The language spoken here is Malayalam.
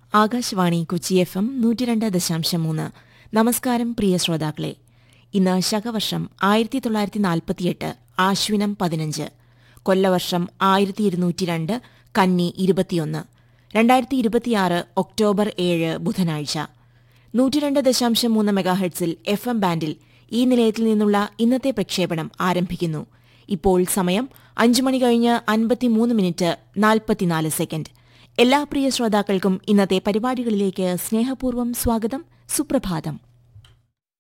ആകാശവാണി കൊച്ചി എഫ് എം നൂറ്റിരണ്ട് ദശാംശം മൂന്ന് നമസ്കാരം പ്രിയ ശ്രോതാക്കളെ ഇന്ന് ശകവർഷം ആയിരത്തി തൊള്ളായിരത്തി നാൽപ്പത്തിയെട്ട് ആശ്വിനം പതിനഞ്ച് കൊല്ലവർഷം ആയിരത്തി ഇരുന്നൂറ്റി രണ്ട് കന്നി ഇരുപത്തിയൊന്ന് രണ്ടായിരത്തി ഇരുപത്തിയാറ് ഒക്ടോബർ ഏഴ് ബുധനാഴ്ച നൂറ്റിരണ്ട് ദശാംശം മൂന്ന് മെഗാഹെഡ്സിൽ എഫ് എം ബാൻഡിൽ ഈ നിലയത്തിൽ നിന്നുള്ള ഇന്നത്തെ പ്രക്ഷേപണം ആരംഭിക്കുന്നു ഇപ്പോൾ സമയം അഞ്ചു മണി കഴിഞ്ഞ് അൻപത്തിമൂന്ന് മിനിറ്റ് നാൽപ്പത്തിനാല് സെക്കൻഡ് എല്ലാ പ്രിയ ശ്രോതാക്കൾക്കും ഇന്നത്തെ പരിപാടികളിലേക്ക് സ്നേഹപൂർവ്വം സ്വാഗതം സുപ്രഭാതം